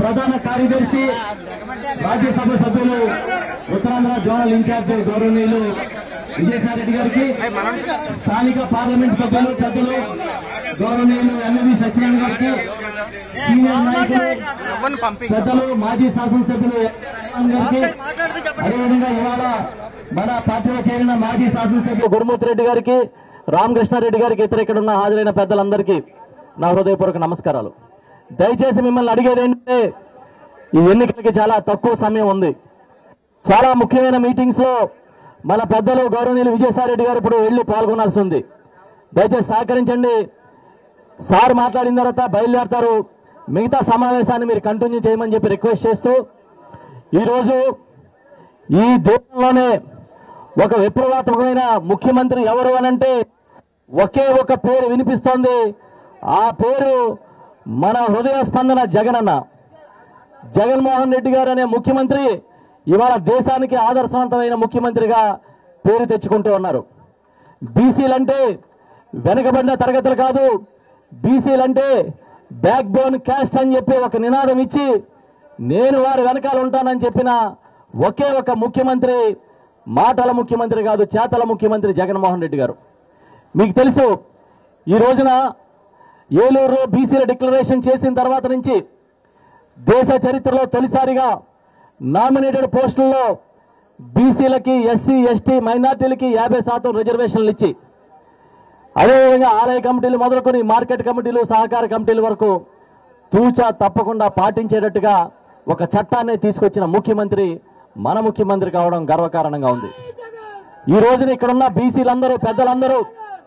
ప్రధాన కార్యదర్శి రాజ్యసభ సభ్యులు ఉత్తరాంధ్ర జోనల్ ఇన్ఛార్జ్ గౌరవనీయులు విజయసాయి రెడ్డి గారికి స్థానిక పార్లమెంట్ సభ్యులు పెద్దలు గౌరవనీయులు ఎంఎవి సత్యనారాయణ గారికి సీనియర్ నాయకులు పెద్దలు మాజీ శాసనసభ్యులు ఎం. గారికి అదేవిధంగా ఇవాళ మన పార్టీలో చేరిన మాజీ శాసనసభ్యులు గురుమూర్తి రెడ్డి గారికి రామకృష్ణారెడ్డి గారికి ఇతర ఇక్కడ ఉన్న హాజరైన పెద్దలందరికీ నా హృదయపూర్వక నమస్కారాలు దయచేసి మిమ్మల్ని అడిగేది ఏంటంటే ఈ ఎన్నికలకి చాలా తక్కువ సమయం ఉంది చాలా ముఖ్యమైన మీటింగ్స్ లో మన పెద్దలు గౌరవనీయులు విజయసాయి రెడ్డి గారు ఇప్పుడు వెళ్ళి పాల్గొనాల్సి ఉంది దయచేసి సహకరించండి సార్ మాట్లాడిన తర్వాత బయలుదేరతారు మిగతా సమావేశాన్ని మీరు కంటిన్యూ చేయమని చెప్పి రిక్వెస్ట్ చేస్తూ ఈరోజు ఈ దేశంలోనే ఒక విప్లవాత్మకమైన ముఖ్యమంత్రి ఎవరు అనంటే ఒకే ఒక పేరు వినిపిస్తోంది ఆ పేరు మన హృదయ స్పందన జగనన్న జగన్మోహన్ రెడ్డి గారు అనే ముఖ్యమంత్రి ఇవాళ దేశానికి ఆదర్శవంతమైన ముఖ్యమంత్రిగా పేరు తెచ్చుకుంటూ ఉన్నారు బీసీలంటే వెనకబడిన తరగతులు కాదు బీసీలంటే బ్యాక్ బోన్ క్యాస్ట్ అని చెప్పి ఒక నినాదం ఇచ్చి నేను వారి వెనకాల ఉంటానని చెప్పిన ఒకే ఒక ముఖ్యమంత్రి మాటల ముఖ్యమంత్రి కాదు చేతల ముఖ్యమంత్రి జగన్మోహన్ రెడ్డి గారు మీకు తెలుసు ఈ రోజున ఏలూరు బీసీల డిక్లరేషన్ చేసిన తర్వాత నుంచి దేశ చరిత్రలో తొలిసారిగా నామినేటెడ్ పోస్టుల్లో బీసీలకి ఎస్సీ ఎస్టీ మైనార్టీలకి యాభై శాతం రిజర్వేషన్లు ఇచ్చి అదేవిధంగా ఆలయ కమిటీలు మొదలుకొని మార్కెట్ కమిటీలు సహకార కమిటీల వరకు తూచా తప్పకుండా పాటించేటట్టుగా ఒక చట్టాన్ని తీసుకొచ్చిన ముఖ్యమంత్రి మన ముఖ్యమంత్రి కావడం గర్వకారణంగా ఉంది ఈ రోజున ఇక్కడున్న బీసీలందరూ పెద్దలందరూ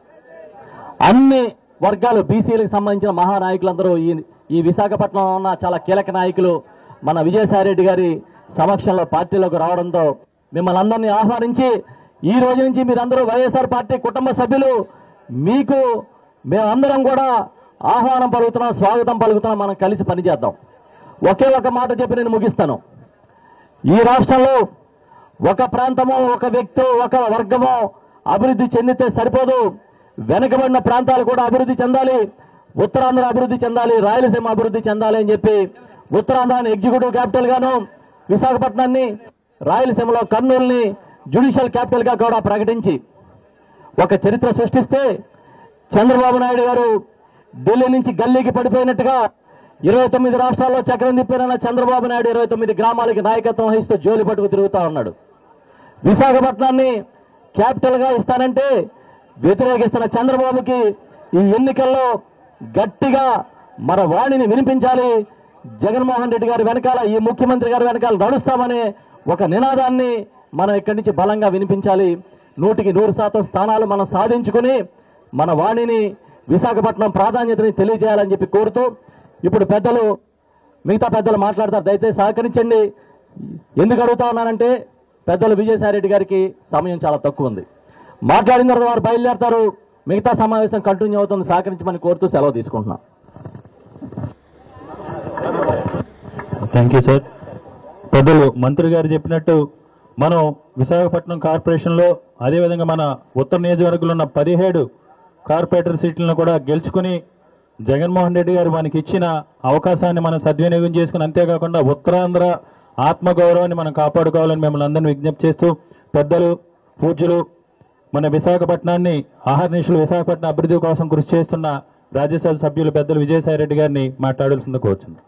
అన్ని వర్గాలు బీసీలకు సంబంధించిన మహానాయకులందరూ ఈ ఈ విశాఖపట్నంలో ఉన్న చాలా కీలక నాయకులు మన విజయసాయి రెడ్డి గారి సమక్షంలో పార్టీలోకి రావడంతో మిమ్మల్ని అందరినీ ఆహ్వానించి ఈ రోజు నుంచి మీరందరూ వైఎస్ఆర్ పార్టీ కుటుంబ సభ్యులు మీకు మేమందరం కూడా ఆహ్వానం పలుకుతున్నాం స్వాగతం పలుకుతున్నాం మనం కలిసి పనిచేద్దాం ఒకే ఒక మాట చెప్పి నేను ముగిస్తాను ఈ రాష్ట్రంలో ఒక ప్రాంతమో ఒక వ్యక్తి ఒక వర్గమో అభివృద్ధి చెందితే సరిపోదు వెనుకబడిన ప్రాంతాలు కూడా అభివృద్ధి చెందాలి ఉత్తరాంధ్ర అభివృద్ధి చెందాలి రాయలసీమ అభివృద్ధి చెందాలి అని చెప్పి ఉత్తరాంధ్రాన్ని ఎగ్జిక్యూటివ్ క్యాపిటల్ గాను విశాఖపట్నాన్ని రాయలసీమలో కర్నూలుని జ్యుడిషియల్ క్యాపిటల్ గా కూడా ప్రకటించి ఒక చరిత్ర సృష్టిస్తే చంద్రబాబు నాయుడు గారు ఢిల్లీ నుంచి గల్లీకి పడిపోయినట్టుగా ఇరవై తొమ్మిది రాష్ట్రాల్లో చక్రం తిప్పిన చంద్రబాబు నాయుడు ఇరవై తొమ్మిది గ్రామాలకి నాయకత్వం వహిస్తూ జోలి పట్టుకు తిరుగుతా ఉన్నాడు విశాఖపట్నాన్ని క్యాపిటల్ గా ఇస్తానంటే వ్యతిరేకిస్తున్న చంద్రబాబుకి ఈ ఎన్నికల్లో గట్టిగా మన వాణిని వినిపించాలి జగన్మోహన్ రెడ్డి గారి వెనకాల ఈ ముఖ్యమంత్రి గారి వెనకాల నడుస్తామనే ఒక నినాదాన్ని మనం ఇక్కడి నుంచి బలంగా వినిపించాలి నూటికి నూరు శాతం స్థానాలు మనం సాధించుకుని మన వాణిని విశాఖపట్నం ప్రాధాన్యతని తెలియజేయాలని చెప్పి కోరుతూ ఇప్పుడు పెద్దలు మిగతా పెద్దలు మాట్లాడతారు దయచేసి సహకరించండి ఎందుకు అడుగుతా ఉన్నానంటే పెద్దలు విజయసాయి రెడ్డి గారికి సమయం చాలా తక్కువ ఉంది మాట్లాడిన తర్వాత వారు బయలుదేరతారు మిగతా సమావేశం కంటిన్యూ అవుతుంది సహకరించమని కోరుతూ సెలవు తీసుకుంటున్నాం థ్యాంక్ యూ సార్ పెద్దలు మంత్రి గారు చెప్పినట్టు మనం విశాఖపట్నం కార్పొరేషన్లో అదేవిధంగా మన ఉత్తర నియోజకవర్గంలో ఉన్న పదిహేడు కార్పొరేటర్ సీట్లను కూడా గెలుచుకుని జగన్మోహన్ రెడ్డి గారు మనకి ఇచ్చిన అవకాశాన్ని మనం సద్వినియోగం చేసుకుని అంతేకాకుండా ఉత్తరాంధ్ర ఆత్మగౌరవాన్ని మనం కాపాడుకోవాలని మిమ్మల్ని అందరినీ విజ్ఞప్తి చేస్తూ పెద్దలు పూజ్యులు మన విశాఖపట్నాన్ని ఆహర్నిశలు విశాఖపట్నం అభివృద్ధి కోసం కృషి చేస్తున్న రాజ్యసభ సభ్యులు పెద్దలు విజయసాయి రెడ్డి గారిని మాట్లాడాల్సింది కోరుచున్నాం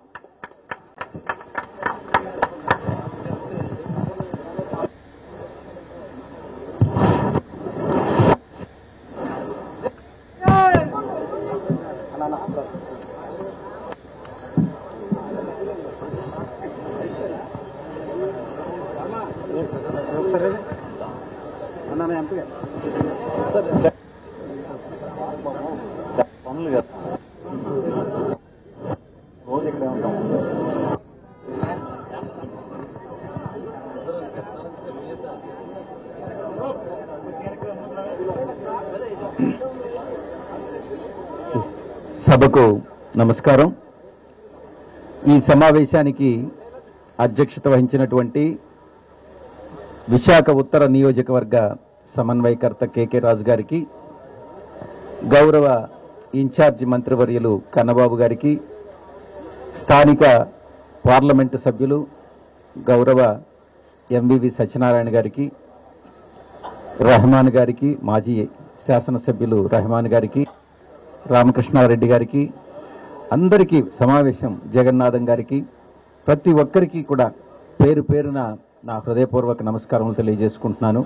సభకు నమస్కారం ఈ సమావేశానికి అధ్యక్షత వహించినటువంటి విశాఖ ఉత్తర నియోజకవర్గ సమన్వయకర్త కెకే రాజు గారికి గౌరవ ఇన్ఛార్జి మంత్రివర్యులు కన్నబాబు గారికి స్థానిక పార్లమెంటు సభ్యులు గౌరవ ఎంవివి సత్యనారాయణ గారికి రెహమాన్ గారికి మాజీ శాసనసభ్యులు రెహమాన్ గారికి రామకృష్ణారెడ్డి గారికి అందరికీ సమావేశం జగన్నాథం గారికి ప్రతి ఒక్కరికి కూడా పేరు పేరున నా హృదయపూర్వక నమస్కారములు తెలియజేసుకుంటున్నాను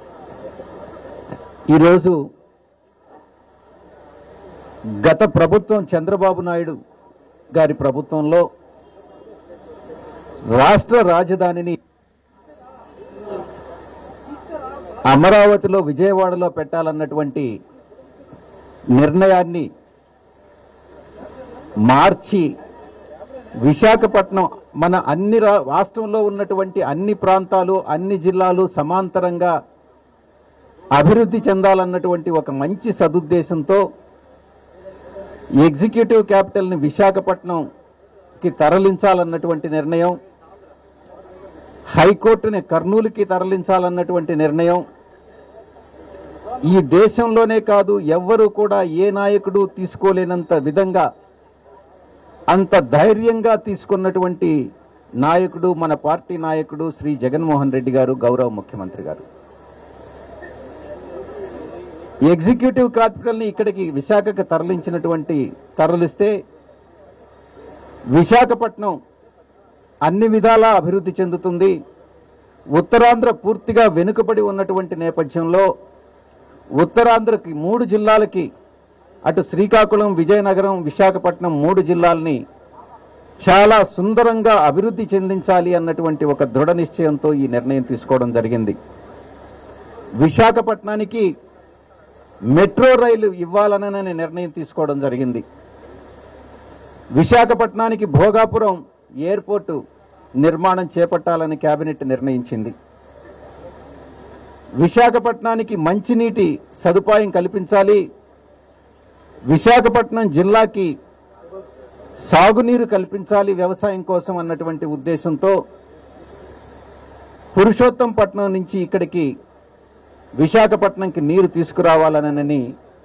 ఈరోజు గత ప్రభుత్వం చంద్రబాబు నాయుడు గారి ప్రభుత్వంలో రాష్ట్ర రాజధానిని అమరావతిలో విజయవాడలో పెట్టాలన్నటువంటి నిర్ణయాన్ని మార్చి విశాఖపట్నం మన అన్ని రా- రాష్ట్రంలో ఉన్నటువంటి అన్ని ప్రాంతాలు అన్ని జిల్లాలు సమాంతరంగా అభివృద్ధి చెందాలన్నటువంటి ఒక మంచి సదుద్దేశంతో ఎగ్జిక్యూటివ్ క్యాపిటల్ని విశాఖపట్నంకి తరలించాలన్నటువంటి నిర్ణయం హైకోర్టుని కర్నూలుకి తరలించాలన్నటువంటి నిర్ణయం ఈ దేశంలోనే కాదు ఎవ్వరూ కూడా ఏ నాయకుడు తీసుకోలేనంత విధంగా అంత ధైర్యంగా తీసుకున్నటువంటి నాయకుడు మన పార్టీ నాయకుడు శ్రీ జగన్మోహన్ రెడ్డి గారు గౌరవ ముఖ్యమంత్రి గారు ఎగ్జిక్యూటివ్ క్యాపిటల్ని ఇక్కడికి విశాఖకు తరలించినటువంటి తరలిస్తే విశాఖపట్నం అన్ని విధాలా అభివృద్ధి చెందుతుంది ఉత్తరాంధ్ర పూర్తిగా వెనుకబడి ఉన్నటువంటి నేపథ్యంలో ఉత్తరాంధ్రకి మూడు జిల్లాలకి అటు శ్రీకాకుళం విజయనగరం విశాఖపట్నం మూడు జిల్లాల్ని చాలా సుందరంగా అభివృద్ధి చెందించాలి అన్నటువంటి ఒక దృఢ నిశ్చయంతో ఈ నిర్ణయం తీసుకోవడం జరిగింది విశాఖపట్నానికి మెట్రో రైలు ఇవ్వాలనని నిర్ణయం తీసుకోవడం జరిగింది విశాఖపట్నానికి భోగాపురం ఎయిర్పోర్టు నిర్మాణం చేపట్టాలని కేబినెట్ నిర్ణయించింది విశాఖపట్నానికి మంచినీటి సదుపాయం కల్పించాలి విశాఖపట్నం జిల్లాకి సాగునీరు కల్పించాలి వ్యవసాయం కోసం అన్నటువంటి ఉద్దేశంతో పురుషోత్తంపట్నం నుంచి ఇక్కడికి విశాఖపట్నంకి నీరు తీసుకురావాలనని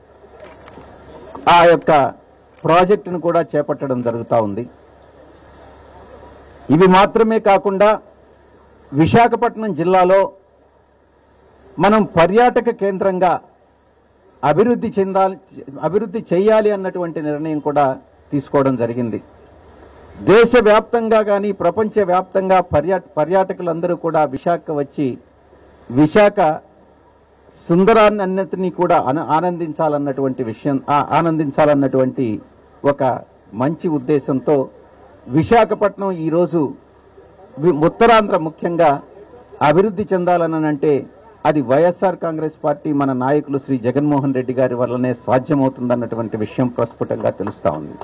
ఆ యొక్క ప్రాజెక్టును కూడా చేపట్టడం జరుగుతూ ఉంది ఇవి మాత్రమే కాకుండా విశాఖపట్నం జిల్లాలో మనం పర్యాటక కేంద్రంగా అభివృద్ధి చెందాలి అభివృద్ధి చేయాలి అన్నటువంటి నిర్ణయం కూడా తీసుకోవడం జరిగింది దేశవ్యాప్తంగా కానీ ప్రపంచ వ్యాప్తంగా పర్యా పర్యాటకులందరూ కూడా విశాఖ వచ్చి విశాఖ సుందరాన్ని అన్నిటినీ కూడా ఆన- ఆనందించాలన్నటువంటి విషయం ఆ- ఆనందించాలన్నటువంటి ఒక మంచి ఉద్దేశంతో విశాఖపట్నం ఈరోజు వి- ఉత్తరాంధ్ర ముఖ్యంగా అభివృద్ధి చెందాలని అంటే అది వైఎస్ఆర్ కాంగ్రెస్ పార్టీ మన నాయకులు శ్రీ జగన్మోహన్ రెడ్డి గారి వల్లనే సాధ్యమవుతుందన్నటువంటి విషయం ప్రస్ఫుటంగా తెలుస్తా ఉంది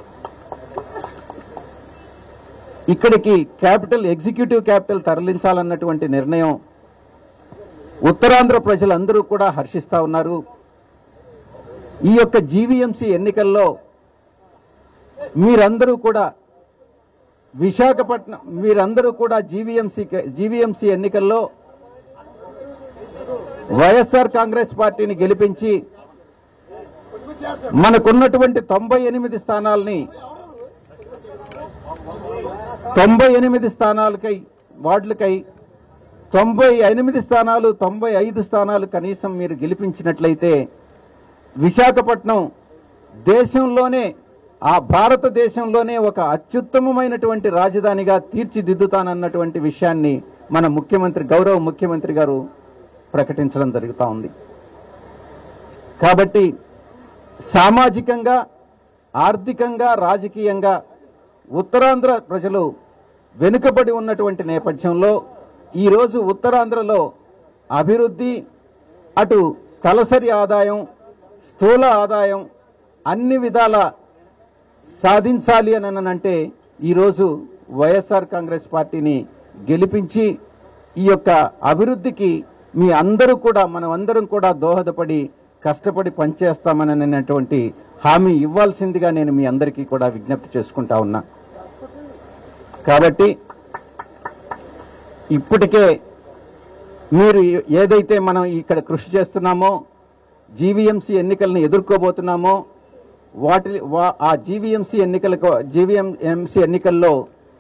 ఇక్కడికి క్యాపిటల్ ఎగ్జిక్యూటివ్ క్యాపిటల్ తరలించాలన్నటువంటి నిర్ణయం ఉత్తరాంధ్ర ప్రజలందరూ కూడా హర్షిస్తా ఉన్నారు ఈ యొక్క జీవీఎంసీ ఎన్నికల్లో మీరందరూ కూడా విశాఖపట్నం మీరందరూ కూడా జీవీఎంసీ జీవీఎంసీ ఎన్నికల్లో వైఎస్ఆర్ కాంగ్రెస్ పార్టీని గెలిపించి మనకున్నటువంటి తొంభై ఎనిమిది స్థానాల్ని తొంభై ఎనిమిది స్థానాలకై వార్డులకై తొంభై ఎనిమిది స్థానాలు తొంభై ఐదు స్థానాలు కనీసం మీరు గెలిపించినట్లయితే విశాఖపట్నం దేశంలోనే ఆ భారతదేశంలోనే ఒక అత్యుత్తమమైనటువంటి రాజధానిగా తీర్చిదిద్దుతానన్నటువంటి విషయాన్ని మన ముఖ్యమంత్రి గౌరవ ముఖ్యమంత్రి గారు ప్రకటించడం జరుగుతూ ఉంది కాబట్టి సామాజికంగా ఆర్థికంగా రాజకీయంగా ఉత్తరాంధ్ర ప్రజలు వెనుకబడి ఉన్నటువంటి నేపథ్యంలో ఈరోజు ఉత్తరాంధ్రలో అభివృద్ధి అటు తలసరి ఆదాయం స్థూల ఆదాయం అన్ని విధాల సాధించాలి అని అంటే ఈరోజు వైఎస్ఆర్ కాంగ్రెస్ పార్టీని గెలిపించి ఈ యొక్క అభివృద్ధికి మీ అందరూ కూడా మనం అందరం కూడా దోహదపడి కష్టపడి పనిచేస్తామని అనేటువంటి హామీ ఇవ్వాల్సిందిగా నేను మీ అందరికీ కూడా విజ్ఞప్తి చేసుకుంటా ఉన్నా కాబట్టి ఇప్పటికే మీరు ఏదైతే మనం ఇక్కడ కృషి చేస్తున్నామో జీవీఎంసీ ఎన్నికలను ఎదుర్కోబోతున్నామో వాటి వా- ఆ జీవీఎంసీ ఎన్నికలకు జీవీఎంసీ ఎన్నికల్లో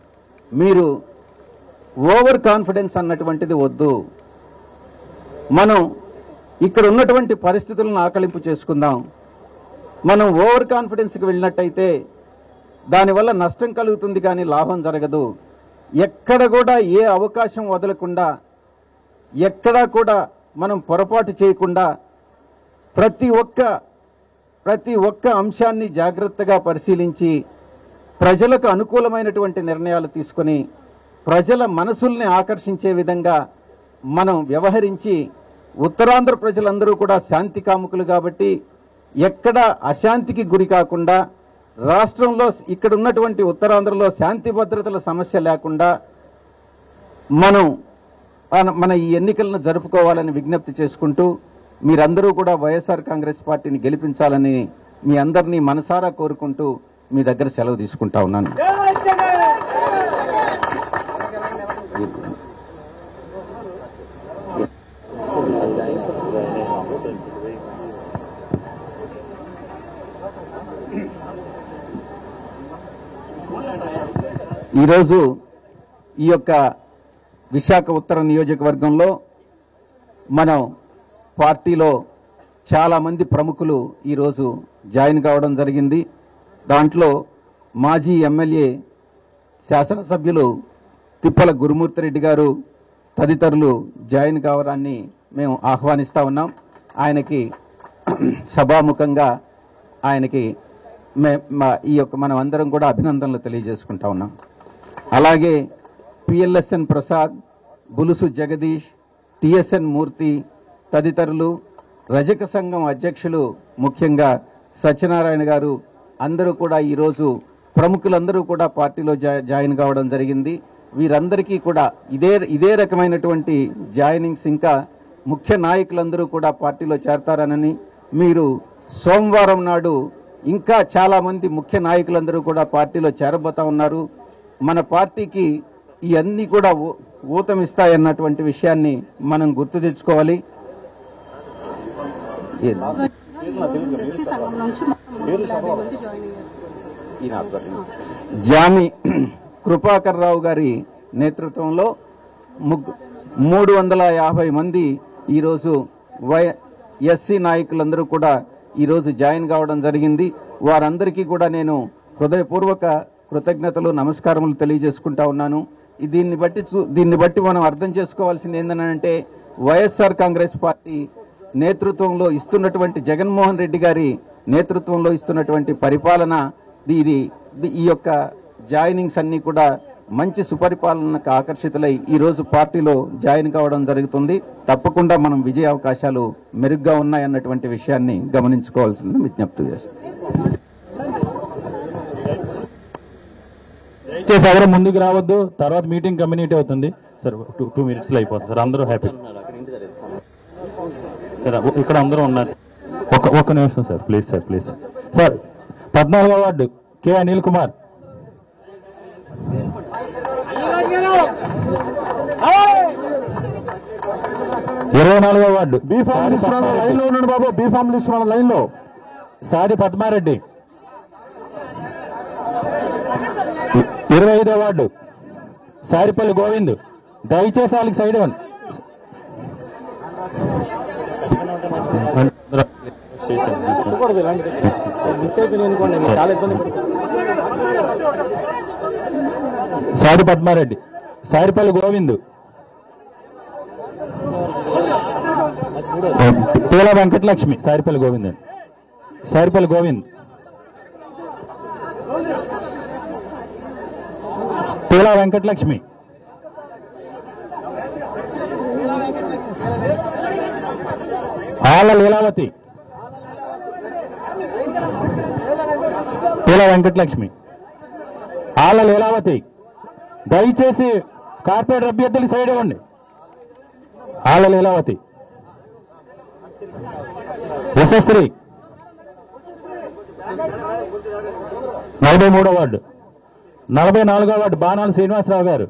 మీరు ఓవర్ కాన్ఫిడెన్స్ అన్నటువంటిది వద్దు మనం ఇక్కడ ఉన్నటువంటి పరిస్థితులను ఆకలింపు చేసుకుందాం మనం ఓవర్ కాన్ఫిడెన్స్కి వెళ్ళినట్టయితే దానివల్ల నష్టం కలుగుతుంది కానీ లాభం జరగదు ఎక్కడ కూడా ఏ అవకాశం వదలకుండా ఎక్కడా కూడా మనం పొరపాటు చేయకుండా ప్రతి ఒక్క ప్రతి ఒక్క అంశాన్ని జాగ్రత్తగా పరిశీలించి ప్రజలకు అనుకూలమైనటువంటి నిర్ణయాలు తీసుకొని ప్రజల మనసుల్ని ఆకర్షించే విధంగా మనం వ్యవహరించి ఉత్తరాంధ్ర ప్రజలందరూ కూడా శాంతి కాముకులు కాబట్టి ఎక్కడ అశాంతికి గురి కాకుండా రాష్ట్రంలో ఇక్కడ ఉన్నటువంటి ఉత్తరాంధ్రలో శాంతి భద్రతల సమస్య లేకుండా మనం మన- మన ఈ ఎన్నికలను జరుపుకోవాలని విజ్ఞప్తి చేసుకుంటూ మీరందరూ కూడా వైఎస్ఆర్ కాంగ్రెస్ పార్టీని గెలిపించాలని మీ అందరినీ మనసారా కోరుకుంటూ మీ దగ్గర సెలవు తీసుకుంటా ఉన్నాను ఈరోజు ఈ యొక్క విశాఖ ఉత్తర నియోజకవర్గంలో మనం పార్టీలో చాలా మంది ప్రముఖులు ఈరోజు జాయిన్ కావడం జరిగింది దాంట్లో మాజీ ఎమ్మెల్యే శాసనసభ్యులు తిప్పల గురుమూర్తిరెడ్డి గారు తదితరులు జాయిన్ కావడాన్ని మేము ఆహ్వానిస్తా ఉన్నాం ఆయనకి సభాముఖంగా ఆయనకి మే మా ఈ యొక్క మనం అందరం కూడా అభినందనలు తెలియజేసుకుంటా ఉన్నాం అలాగే పిఎల్ఎస్ఎన్ ప్రసాద్ బులుసు జగదీష్ టిఎస్ఎన్ మూర్తి తదితరులు రజక సంఘం అధ్యక్షులు ముఖ్యంగా సత్యనారాయణ గారు అందరూ కూడా ఈరోజు ప్రముఖులందరూ కూడా పార్టీలో జా- జాయిన్ కావడం జరిగింది వీరందరికీ కూడా ఇదే ఇదే రకమైనటువంటి జాయినింగ్స్ ఇంకా ముఖ్య నాయకులందరూ కూడా పార్టీలో చేరతారనని మీరు సోమవారం నాడు ఇంకా చాలా మంది ముఖ్య నాయకులందరూ కూడా పార్టీలో చేరబోతా ఉన్నారు మన పార్టీకి ఇవన్నీ కూడా ఊ- ఊతమిస్తాయన్నటువంటి విషయాన్ని మనం గుర్తు తెచ్చుకోవాలి ఏ- వ్యక్తి సంఘం నుంచి మొత్తం మూడు వందల యాభై మంది జాయిన్ అయ్యారు జామి కృపాకర్ రావు గారి నేతృత్వంలో ముగ్గు మూడు వందల యాభై మంది ఈరోజు వై ఎస్సీ నాయకులందరూ కూడా ఈరోజు జాయిన్ కావడం జరిగింది వారందరికీ కూడా నేను హృదయపూర్వక కృతజ్ఞతలు నమస్కారములు తెలియజేసుకుంటా ఉన్నాను ఈ దీన్ని బట్టి చూ- దీన్ని బట్టి మనం అర్థం చేసుకోవాల్సింది ఏంటంటే వైఎస్ఆర్ కాంగ్రెస్ పార్టీ నేతృత్వంలో ఇస్తున్నటువంటి జగన్మోహన్ రెడ్డి గారి నేతృత్వంలో ఇస్తున్నటువంటి పరిపాలన ఇది- ఇది ఇది- ఈ యొక్క జాయినింగ్స్ అన్ని కూడా మంచి సుపరిపాలనకు ఆకర్షితులై ఈ రోజు పార్టీలో జాయిన్ కావడం జరుగుతుంది తప్పకుండా మనం విజయ అవకాశాలు మెరుగ్గా ఉన్నాయన్నటువంటి విషయాన్ని గమనించుకోవాల్సింది విజ్ఞప్తి చేస్తాం దయచేసి ఎవరు ముందుకు రావద్దు తర్వాత మీటింగ్ కమ్యూనిటీ అవుతుంది సార్ టూ టూ మినిట్స్ లో అయిపోతుంది సార్ అందరూ హ్యాపీ సార్ ఇక్కడ అందరూ ఉన్నారు ఒక ఒక్క నిమిషం sir please sir please sir పద్నాలుగో వార్డు కె అనిల్ కుమార్ ఇరవై నాలుగో ward B form list line లో ఉన్నాడు బాబు బీ ఫామ్ లిస్ట్ మన లైన్ లో సాడి పద్మారెడ్డి ఇ- ఇరవై ఐదో వార్డు సారిపల్లి గోవింద్ దయచేసి వాళ్ళకి సైడ్ ఇవ్వండి సాడి పద్మారెడ్డి సారిపల్లి గోవింద్ పూల వెంకటలక్ష్మి సారిపల్లి గోవింద్ అండి సారిపల్లి గోవింద్ పూల వెంకటలక్ష్మి ఆళ్ళ లీలావతి పూల వెంకటలక్ష్మి ఆళ్ళ లీలావతి దయచేసి కార్పొరేట్ అభ్యర్థులు సైడ్ ఇవ్వండి ఆళ్ళ లీలావతి యశస్త్రి నలభై మూడో వార్డు నలభై నాలుగో వార్డు బాణాల శ్రీనివాసరావు గారు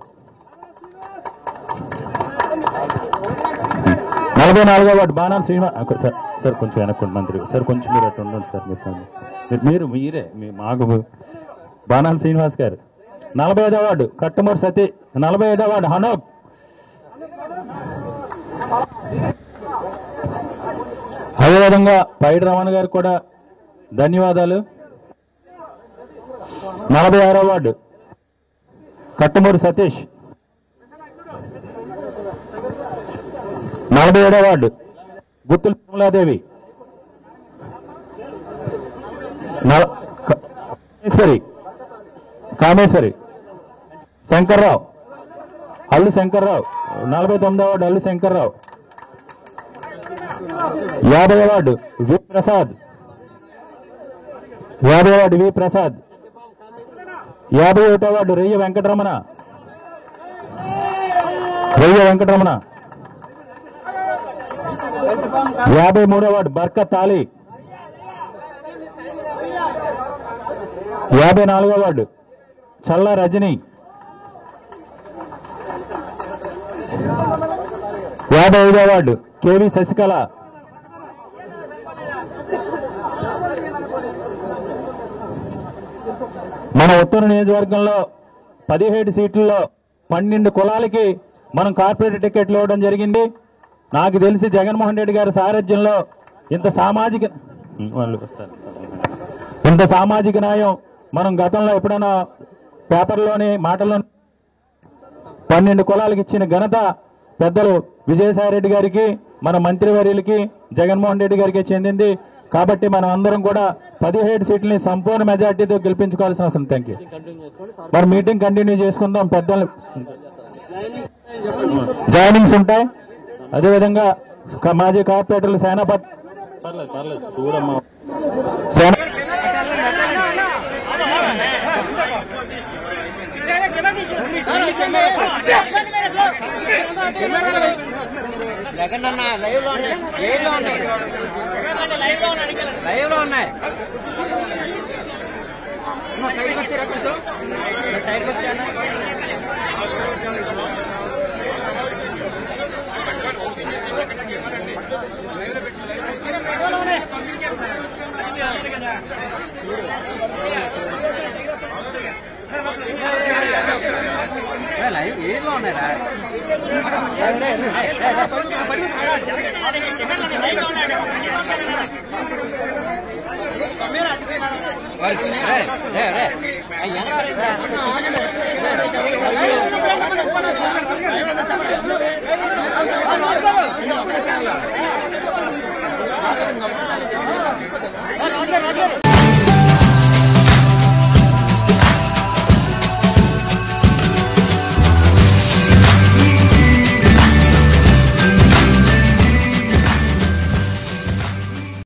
నలభై నాలుగో వార్డు బాణాల శ్రీనివాస సార్ సార్ కొంచెం వెనక్కండి మంత్రి సార్ కొంచెం మీరు అట్లా ఉండండి సార్ మీరు కొంచెం. మీరు- మీరు మీరే మీ మాకు బాణాల శ్రీనివాస్ గారు నలభై ఐదో వార్డు కట్టమూరు సతీ నలభై ఐదో వార్డు హనోక్ అదేవిధంగా పైడి రమణ గారికి కూడా ధన్యవాదాలు నలభై ఆరో వార్డు కట్టమూరు సతీష్ నలభై ఏడో వార్డు గుత్తుల కమలాదేవి నల- క- కామేశ్వరి కామేశ్వరి శంకర్రావు అల్లు శంకర్రావు నలభై తొమ్మిదో వార్డు అల్లు శంకర్రావు యాభై వార్డు వి ప్రసాద్ యాభై వార్డు వి ప్రసాద్ యాభై ఒకటో వార్డు రెయ్య వెంకటరమణ రెయ్య వెంకటరమణ యాభై మూడో వార్డు బర్కత్ తాలి యాభై నాలుగో వార్డు చల్లా రజని యాభై ఐదో వార్డు కేవి శశికళ మన ఉత్తర నియోజకవర్గంలో పదిహేడు సీట్లలో పన్నెండు కులాలకి మనం కార్పొరేట్ టికెట్లు ఇవ్వడం జరిగింది నాకు తెలిసి జగన్మోహన్ రెడ్డి గారి సారథ్యంలో ఇంత సామాజిక వాళ్ళు వస్తారు. ఇంత సామాజిక న్యాయం మనం గతంలో ఎప్పుడైనా పేపర్లోని మాటల్లో పన్నెండు కులాలకు ఇచ్చిన ఘనత పెద్దలు విజయసాయి రెడ్డి గారికి మన మంత్రివర్యులకి జగన్మోహన్ రెడ్డి గారికి చెందింది కాబట్టి మనం అందరం కూడా పదిహేడు సీట్లని సంపూర్ణ మెజార్టీతో గెలిపించుకోవాల్సిన అవసరం థ్యాంక్ యూ మరి మీటింగ్ కంటిన్యూ చేసుకుందాం పెద్దలు జాయినింగ్స్ ఉంటాయి అదేవిధంగా క- మాజీ కార్పొరేటర్లు సేనాపతి పర్లేదు పర్లేదు చూడమ్మా సేన జగన్ లైవ్ లో ఉన్నాయి లైవ్ లో ఉన్నాయి లైవ్ లో ఉన్నాయి సైడ్కి వచ్చారా కొంచెం సైడ్కి వచ్చాను లైవ్ ఏదో ఉన్నారా రాజు